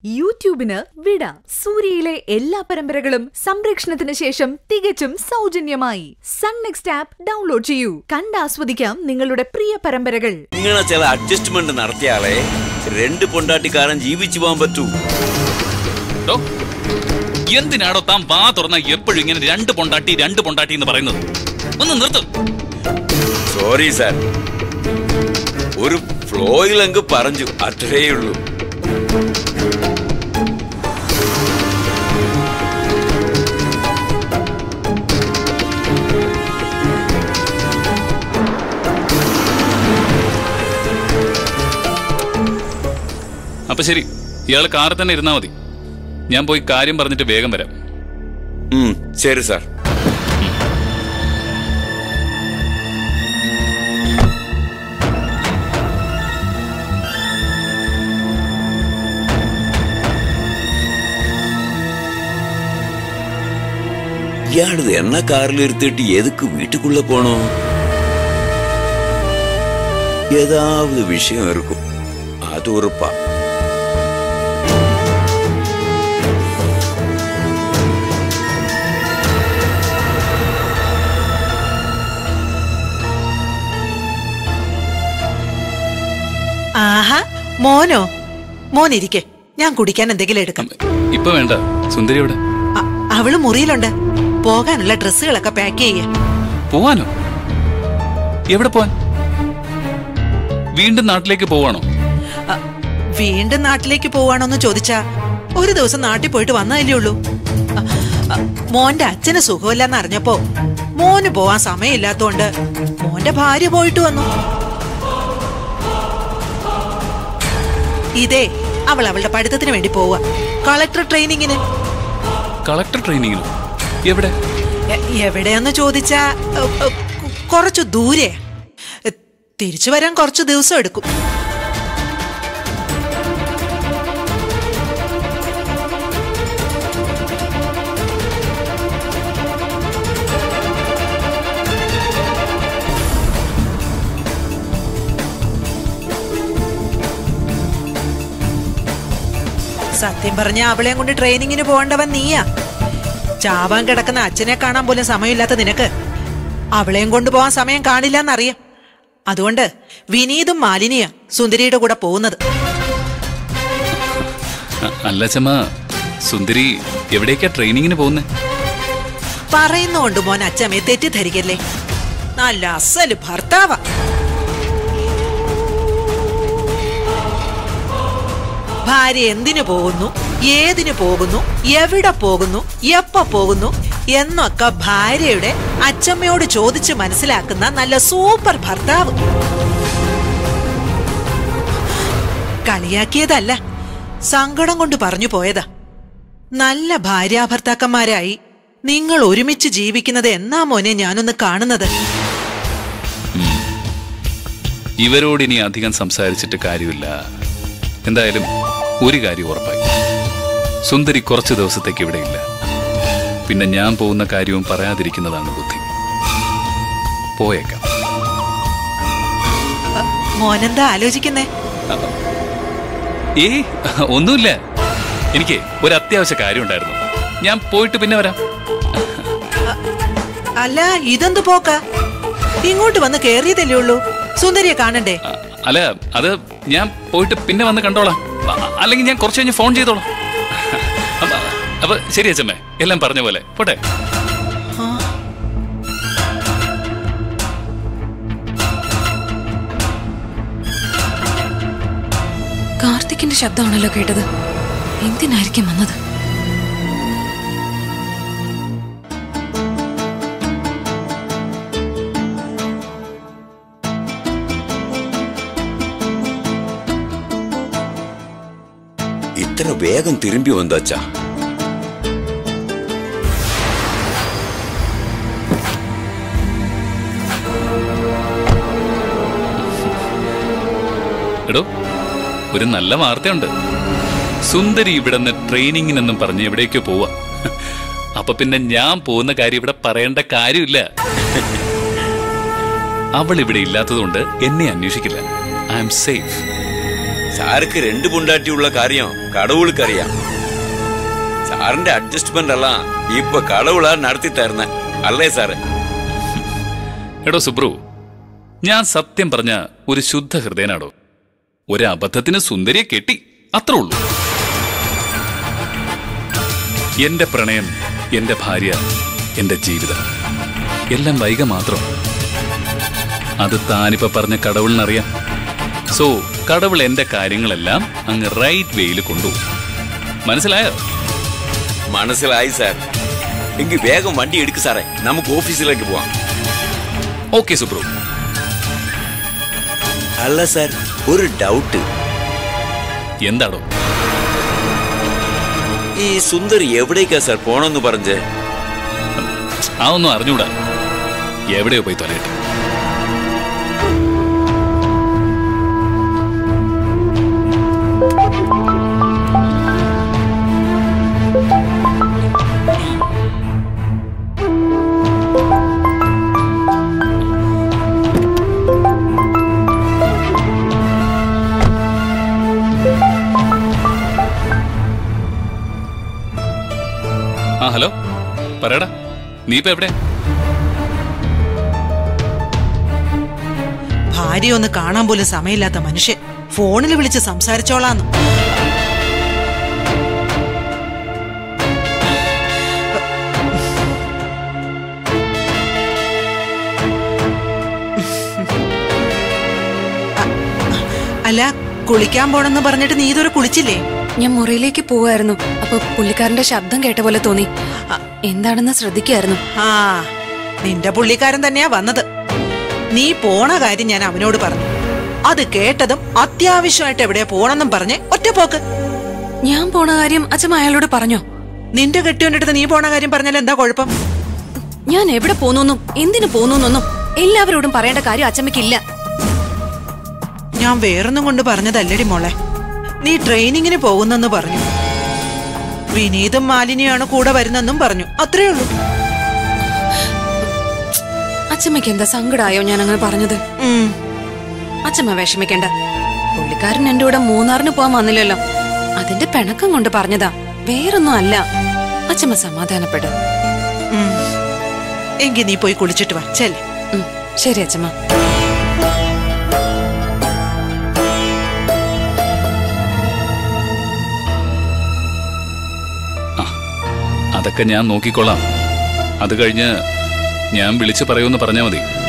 യൂട്യൂബിന് വിട സൂര്യയിലെ എല്ലാ പരമ്പരകളും സംരക്ഷണത്തിന് ശേഷം തികച്ചും സൗജന്യമായി സൺ നെക്സ്റ്റ് ആപ്പ് ഡൗൺലോഡ് ചെയ്യൂ കണ്ടാസ്വദിക്കാം നിങ്ങളുടെ പ്രിയ പരമ്പരകൾ ഇങ്ങനെ ചില അഡ്ജസ്റ്റ്മെന്റ് നടത്തിയാലേ രണ്ട് പൊണ്ടാട്ടിക്കാരൻ ജീവിച്ചു പോകാൻ പറ്റൂ ഡോ, എന്തിനാടോ താൻ വാ തുറന്ന എപ്പോഴും ഇങ്ങനെ രണ്ട് പൊണ്ടാട്ടി രണ്ട് പൊണ്ടാട്ടി എന്ന് പറയുന്നത് ഒന്ന് നിർത്ത് സോറി സാർ ഒരു ഫ്ലോയിൽ അങ്ങ് പറഞ്ഞു അത്രേ ഉള്ളൂ അപ്പൊ ശരി ഇയാൾ കാറിൽ തന്നെ ഇരുന്നാ മതി ഞാൻ പോയി കാര്യം പറഞ്ഞിട്ട് വേഗം വരാം ഉം, ശരി സാർ இயாளுது என்ன கார்ல எடுத்துட்டு எதுக்கு வீட்டுக்குள்ள போனோம் ஏதாவது விஷயம் இருக்கும் அது உறுப்பா ആഹാ മോനോ മോനിരിക്കെ ഞാൻ കുടിക്കാൻ എന്തെങ്കിലും എടുക്കാം ഇപ്പൊ വേണ്ട സുന്ദരി എവിടെ അ- അവള് മുറിയിലുണ്ട് പോകാനുള്ള ഡ്രസ്സുകളൊക്കെ പാക്ക് ചെയ്യ പോവാനോ എവിടെ പോവാൻ വീണ്ടും നാട്ടിലേക്ക് പോവാണോ അ, വീണ്ടും നാട്ടിലേക്ക് പോവാണോന്ന് ചോദിച്ചാ ഒരു ദിവസം നാട്ടിൽ പോയിട്ട് വന്നതല്ലേ ഉള്ളൂ അ, അ, മോന്റെ അച്ഛന് സുഖമില്ലെന്ന് അറിഞ്ഞപ്പോ മോന് പോവാൻ സമയമില്ലാത്തോണ്ട് മോന്റെ ഭാര്യ പോയിട്ട് വന്നു ഇതേ അവൾ അവളുടെ പഠിത്തത്തിന് വേണ്ടി പോവാ കളക്ടർ ട്രെയിനിങ്ങിന് കളക്ടർ ട്രെയിനിങ്ങിനോ എവിടെ എ- എവിടെയാന്ന് ചോദിച്ചാ എ, എ, കുറച്ചു ദൂരെ തിരിച്ചു വരാൻ കുറച്ചു ദിവസം എടുക്കും സത്യം പറഞ്ഞ അവളെയും കൊണ്ട് ട്രെയിനിങ്ങിന് പോകേണ്ടവൻ നീയാ ചാവാൻ കിടക്കുന്ന അച്ഛനെ കാണാൻ പോലും സമയമില്ലാത്ത നിനക്ക് അവളെയും കൊണ്ടുപോകാൻ സമയം കാണില്ല എന്നറിയാം അതുകൊണ്ട് വിനീതും മാലിനിയാ സുന്ദരിയുടെ കൂടെ പോകുന്നത് അ- അല്ല ചമ്മ സുന്ദരി എവിടേക്കാ ട്രെയിനിങ്ങിന് പോകുന്നേ പറയുന്നോണ്ട് മോൻ അച്ഛമ്മയെ തെറ്റിദ്ധരിക്കല്ലേ നല്ല അസല് ഭർത്താവാ ഭാര്യ എന്തിനു പോകുന്നു ഏതിനു പോകുന്നു എവിടെ പോകുന്നു എപ്പ പോകുന്നു എന്നൊക്കെ ഭാര്യയുടെ അച്ചമ്മയോട് ചോദിച്ച് മനസ്സിലാക്കുന്ന നല്ല സൂപ്പർ ഭർത്താവ് കളിയാക്കിയതല്ല സങ്കടം കൊണ്ട് പറഞ്ഞു പോയതാ നല്ല ഭാര്യാഭർത്താക്കന്മാരായി നിങ്ങൾ ഒരുമിച്ച് ജീവിക്കുന്നത് എന്നാ മോനെ ഞാനൊന്ന് കാണുന്നത് ഇവരോട് ഇനി അധികം സംസാരിച്ചിട്ട് കാര്യമില്ല എന്തായാലും ഒരു കാര്യം ഉറപ്പായി സുന്ദരി കുറച്ച് ദിവസത്തേക്ക് ഇവിടെ ഇല്ല പിന്നെ ഞാൻ പോകുന്ന കാര്യവും പറയാതിരിക്കുന്നതാണ് ബുദ്ധി പോയേക്കാം മോനെന്താ ആലോചിക്കുന്നേ ഏ ഒന്നുമില്ല എനിക്ക് ഒരു അത്യാവശ്യ കാര്യം ഉണ്ടായിരുന്നു ഞാൻ പോയിട്ട് പിന്നെ വരാം അല്ല ഇതെന്ത് പോക്ക ഇങ്ങോട്ട് വന്ന് കേറിയതല്ലേ ഉള്ളൂ സുന്ദരിയെ കാണണ്ടേ അ- അല്ല അത് ഞാൻ പോയിട്ട് പിന്നെ വന്ന് കണ്ടോളാം അ- അല്ലെങ്കിൽ ഞാൻ കുറച്ച് കഴിഞ്ഞ് ഫോൺ ചെയ്തോളാം അപ്പ- അപ്പൊ ശരി അച്ഛമ്മേ എല്ലാം പറഞ്ഞ പോലെ പോട്ടെ കാർത്തിക്കിന്റെ ശബ്ദമാണല്ലോ കേട്ടത് എന്തിനായിരിക്കും വന്നത് ഇത്ര വേഗം തിരുമ്പി വന്നാച്ചാ എടോ ഒരു നല്ല വാർത്തയുണ്ട് സുന്ദരി ഇവിടെ നിന്ന് ട്രെയിനിങ്ങിനെന്നും പറഞ്ഞ് എവിടേക്കോ പോവാ അപ്പൊ പിന്നെ ഞാൻ പോകുന്ന കാര്യം ഇവിടെ പറയേണ്ട കാര്യമില്ല അവൾ ഇവിടെ ഇല്ലാത്തതുകൊണ്ട് എന്നെ അന്വേഷിക്കില്ല ഐ ആം സേഫ് സാർക്ക് രണ്ട് പൊണ്ടാട്ടിയുള്ള കാര്യം കടവുൾക്കറിയാം സാറിന്റെ അഡ്ജസ്റ്റ്മെന്റ് എല്ലാം ഇപ്പൊ കടവുളാ നടത്തി തരുന്ന അല്ലേ സാറ് എടോ സുബ്രു ഞാൻ സത്യം പറഞ്ഞ ഒരു ശുദ്ധ ഹൃദയനാടോ ഒരു അബദ്ധത്തിന് സുന്ദരിയെ കെട്ടി അത്രേ ഉള്ളൂ എന്റെ പ്രണയം എന്റെ ഭാര്യ എന്റെ ജീവിതം എല്ലാം വൈക മാത്രം അത് താനിപ്പോ പറഞ്ഞ കടവുളിനറിയാം സോ കടവുൾ എന്റെ കാര്യങ്ങളെല്ലാം അങ്ങ് റൈറ്റ് വേയിൽ കൊണ്ടുപോകും മനസ്സിലായോ മനസ്സിലായി സാർ എങ്കിൽ വേഗം വണ്ടി എടുക്ക് സാറേ നമുക്ക് ഓഫീസിലേക്ക് പോവാം ഓക്കെ സുബ്രു അല്ല സാർ ഒരു ഡൗട്ട് എന്താടോ ഈ സുന്ദരി എവിടേക്കാ സാർ പോണെന്ന് പറഞ്ഞ് അതൊന്നും അറിഞ്ഞൂടാ എവിടെയോ പോയി തൊലയിട്ട് ആ ഹലോ പറയടാ നീ ഇപ്പൊ എവിടെ ഭാര്യ ഒന്ന് കാണാൻ പോലും സമയമില്ലാത്ത മനുഷ്യൻ ഫോണിൽ വിളിച്ച് സംസാരിച്ചോളാന്ന് അല്ല കുളിക്കാൻ പോണെന്ന് പറഞ്ഞിട്ട് നീ ഇതുവരെ കുളിച്ചില്ലേ ഞാൻ മുറിയിലേക്ക് പോവായിരുന്നു അപ്പൊ പുള്ളിക്കാരന്റെ ശബ്ദം കേട്ട പോലെ തോന്നി അ, എന്താണെന്ന് ശ്രദ്ധിക്കായിരുന്നു ആ നിന്റെ പുള്ളിക്കാരൻ തന്നെയാ വന്നത് നീ പോണ കാര്യം ഞാൻ അവനോട് പറഞ്ഞു അത് കേട്ടതും അത്യാവശ്യമായിട്ട് എവിടെയാ പോണെന്നും പറഞ്ഞ് ഒറ്റപ്പോക്ക് ഞാൻ പോണ കാര്യം അച്ഛൻ അയാളോട് പറഞ്ഞോ നിന്റെ കെട്ടിയോന്റെ അടുത്ത് നീ പോണ കാര്യം പറഞ്ഞാൽ എന്താ കുഴപ്പം ഞാൻ എവിടെ പോന്നൊന്നും എന്തിനു പോന്നൊന്നും എല്ലാവരോടും പറയേണ്ട കാര്യം അച്ഛമ്മയ്ക്കില്ല ഞാൻ വേറൊന്നും കൊണ്ട് പറഞ്ഞതല്ലടി മോളെ നീ ട്രെയിനിങ്ങിന് പോകുന്നെന്ന് പറഞ്ഞു വിനീതും മാലിനിയാണ് കൂടെ വരുന്നെന്നും പറഞ്ഞു അത്രേ ഉള്ളൂ അച്ഛമ്മയ്ക്ക് എന്താ സങ്കടായോ ഞാൻ അങ്ങനെ പറഞ്ഞത് ഉം. അച്ഛമ്മ വിഷമിക്കണ്ട പുള്ളിക്കാരൻ എന്റെ കൂടെ മൂന്നാറിന് പോവാൻ വന്നില്ലല്ലോ അതിന്റെ പിണക്കം കൊണ്ട് പറഞ്ഞതാ വേറൊന്നും അല്ല അച്ഛമ്മ സമാധാനപ്പെടും ഉം. എങ്കി നീ പോയി കുളിച്ചിട്ട് വാ ചെല്ലേ ഉം, ശരി അച്ഛമ്മ ആ അതൊക്കെ ഞാൻ നോക്കിക്കൊള്ളാം അത് കഴിഞ്ഞ് ഞാൻ വിളിച്ചു പറയുമെന്ന് പറഞ്ഞാൽ മതി